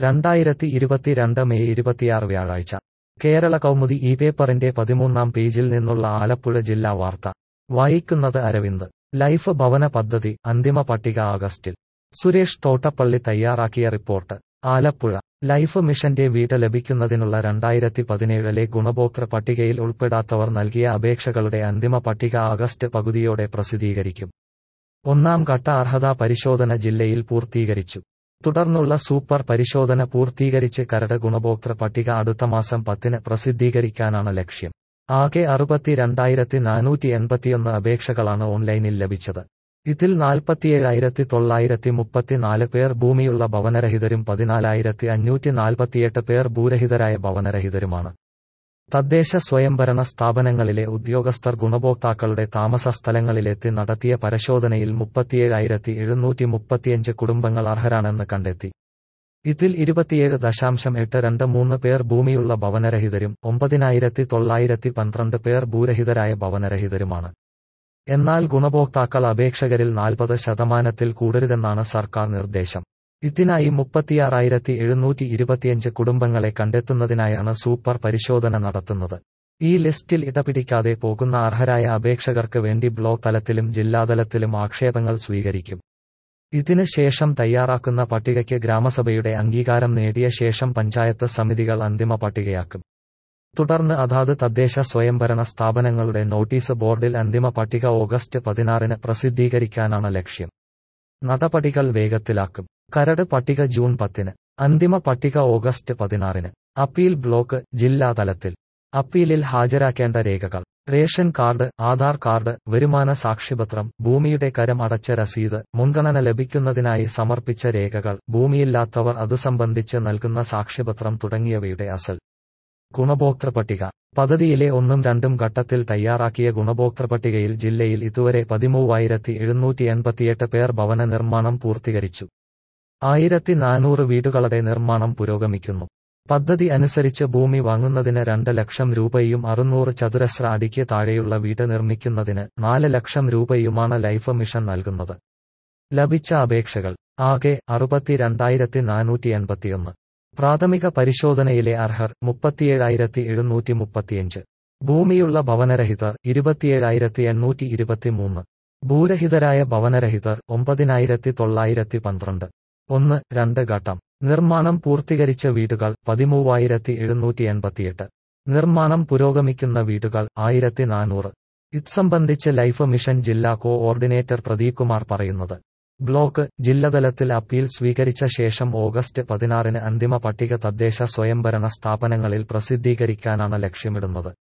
രണ്ടായിരത്തി ഇരുപത്തിരണ്ട് മെയ് ഇരുപത്തിയാറ് വ്യാഴാഴ്ച കേരള കൗമുദി ഈ പേപ്പറിന്റെ പതിമൂന്നാം പേജിൽ നിന്നുള്ള ആലപ്പുഴ ജില്ലാ വാർത്ത വായിക്കുന്നത് അരവിന്ദ് ലൈഫ് ഭവന പദ്ധതി അന്തിമ പട്ടിക ആഗസ്റ്റിൽ സുരേഷ് തോട്ടപ്പള്ളി തയ്യാറാക്കിയ റിപ്പോർട്ട് ആലപ്പുഴ ലൈഫ് മിഷന്റെ വീട് ലഭിക്കുന്നതിനുള്ള രണ്ടായിരത്തി പതിനേഴിലെ ഗുണഭോക്തൃ പട്ടികയിൽ ഉൾപ്പെടാത്തവർ നൽകിയ അപേക്ഷകളുടെ അന്തിമ പട്ടിക ആഗസ്റ്റ് പകുതിയോടെ പ്രസിദ്ധീകരിക്കും ഒന്നാം ഘട്ട അർഹതാ പരിശോധന ജില്ലയിൽ പൂർത്തീകരിച്ചു തുടർന്നുള്ള സൂപ്പർ പരിശോധന പൂർത്തീകരിച്ച് കരട് ഗുണഭോക്തൃ പട്ടിക അടുത്ത മാസം പത്തിന് പ്രസിദ്ധീകരിക്കാനാണ് ലക്ഷ്യം ആകെ അറുപത്തിരണ്ടായിരത്തി നാനൂറ്റി എൺപത്തിയൊന്ന് അപേക്ഷകളാണ് ഓൺലൈനിൽ ലഭിച്ചത് ഇതിൽ നാൽപ്പത്തിയേഴായിരത്തി തൊള്ളായിരത്തി മുപ്പത്തിനാല് പേർ ഭൂമിയുള്ള ഭവനരഹിതരും പതിനാലായിരത്തി അഞ്ഞൂറ്റി നാൽപ്പത്തിയെട്ട് പേർ ഭൂരഹിതരായ ഭവനരഹിതരുമാണ് തദ്ദേശ സ്വയംഭരണ സ്ഥാപനങ്ങളിലെ ഉദ്യോഗസ്ഥർ ഗുണഭോക്താക്കളുടെ താമസ സ്ഥലങ്ങളിലെത്തി നടത്തിയ പരിശോധനയിൽ മുപ്പത്തിയേഴായിരത്തി എഴുന്നൂറ്റി മുപ്പത്തിയഞ്ച് കുടുംബങ്ങൾ അർഹരാണെന്ന് കണ്ടെത്തി ഇതിൽ ഇരുപത്തിയേഴ് ദശാംശം എട്ട് രണ്ട് മൂന്ന് പേർ ഭൂമിയുള്ള ഭവനരഹിതരും ഒമ്പതിനായിരത്തി തൊള്ളായിരത്തി പന്ത്രണ്ട് പേർ ഭൂരഹിതരായ ഭവനരഹിതരുമാണ് എന്നാൽ ഗുണഭോക്താക്കൾ അപേക്ഷകരിൽ നാൽപ്പത് ശതമാനത്തിൽ കൂടരുതെന്നാണ് സർക്കാർ നിർദ്ദേശം ഇതിനായി മുപ്പത്തിയാറായിരത്തി എഴുന്നൂറ്റി ഇരുപത്തിയഞ്ച് കുടുംബങ്ങളെ കണ്ടെത്തുന്നതിനായാണ് സൂപ്പർ പരിശോധന നടത്തുന്നത് ഈ ലിസ്റ്റിൽ ഇടപിടിക്കാതെ പോകുന്ന അർഹരായ അപേക്ഷകർക്ക് വേണ്ടി ബ്ലോക്ക് തലത്തിലും ജില്ലാതലത്തിലും ആക്ഷേപങ്ങൾ സ്വീകരിക്കും ഇതിന് ശേഷം തയ്യാറാക്കുന്ന പട്ടികയ്ക്ക് ഗ്രാമസഭയുടെ അംഗീകാരം നേടിയ ശേഷം പഞ്ചായത്ത് സമിതികൾ അന്തിമ പട്ടികയാക്കും തുടർന്ന് അതാത് തദ്ദേശ സ്വയംഭരണ സ്ഥാപനങ്ങളുടെ നോട്ടീസ് ബോർഡിൽ അന്തിമ പട്ടിക ഓഗസ്റ്റ് പതിനാറിന് പ്രസിദ്ധീകരിക്കാനാണ് ലക്ഷ്യം നടപടികൾ വേഗത്തിലാക്കും കരട് പട്ടിക ജൂൺ പത്തിന് അന്തിമ പട്ടിക ഓഗസ്റ്റ് പതിനാറിന് അപ്പീൽ ബ്ലോക്ക് ജില്ലാ തലത്തിൽ അപ്പീലിൽ ഹാജരാക്കേണ്ട രേഖകൾ റേഷൻ കാർഡ് ആധാർ കാർഡ് വരുമാന സാക്ഷ്യപത്രം ഭൂമിയുടെ കരം അടച്ച രസീത് മുൻഗണന ലഭിക്കുന്നതിനായി സമർപ്പിച്ച രേഖകൾ ഭൂമിയില്ലാത്തവർ അത് സംബന്ധിച്ച് നൽകുന്ന സാക്ഷ്യപത്രം തുടങ്ങിയവയുടെ അസൽ ഗുണഭോക്തൃ പട്ടിക പദ്ധതിയിലെ ഒന്നും രണ്ടും ഘട്ടത്തിൽ തയ്യാറാക്കിയ ഗുണഭോക്തൃ പട്ടികയിൽ ജില്ലയിൽ ഇതുവരെ പതിമൂവായിരത്തി എഴുന്നൂറ്റി എൺപത്തിയെട്ട് പേർ ഭവന നിർമ്മാണം പൂർത്തീകരിച്ചു ആയിരത്തി നാനൂറ് വീടുകളുടെ നിർമ്മാണം പുരോഗമിക്കുന്നു പദ്ധതി അനുസരിച്ച് ഭൂമി വാങ്ങുന്നതിന് രണ്ട് ലക്ഷം രൂപയും അറുന്നൂറ് ചതുരശ്ര അടിക്ക് താഴെയുള്ള വീട് നിർമ്മിക്കുന്നതിന് നാല് ലക്ഷം രൂപയുമാണ് ലൈഫ് മിഷൻ നൽകുന്നത് ലഭിച്ച അപേക്ഷകൾ ആകെ അറുപത്തിരണ്ടായിരത്തി നാനൂറ്റി എൺപത്തിയൊന്ന് പ്രാഥമിക പരിശോധനയിലെ അർഹർ മുപ്പത്തിയേഴായിരത്തി എഴുന്നൂറ്റി മുപ്പത്തിയഞ്ച് ഭൂമിയുള്ള ഭവനരഹിതർ ഇരുപത്തിയേഴായിരത്തി എണ്ണൂറ്റി ഇരുപത്തിമൂന്ന് ഭൂരഹിതരായ ഭവനരഹിതർ ഒമ്പതിനായിരത്തി തൊള്ളായിരത്തി പന്ത്രണ്ട് ഒന്ന് രണ്ട് ഘട്ടം നിർമ്മാണം പൂർത്തീകരിച്ച വീടുകൾ പതിമൂവായിരത്തി എഴുന്നൂറ്റി എൺപത്തിയെട്ട് നിർമ്മാണം പുരോഗമിക്കുന്ന വീടുകൾ ആയിരത്തി നാനൂറ് ഇത് സംബന്ധിച്ച് ലൈഫ് മിഷൻ ജില്ലാ കോഓർഡിനേറ്റർ പ്രദീപ് കുമാർ പറയുന്നത് ബ്ലോക്ക് ജില്ലതലത്തിൽ അപ്പീൽ സ്വീകരിച്ച ശേഷം ഓഗസ്റ്റ് പതിനാറിന് അന്തിമ പട്ടിക തദ്ദേശ സ്വയംഭരണ സ്ഥാപനങ്ങളിൽ പ്രസിദ്ധീകരിക്കാനാണ് ലക്ഷ്യമിടുന്നത്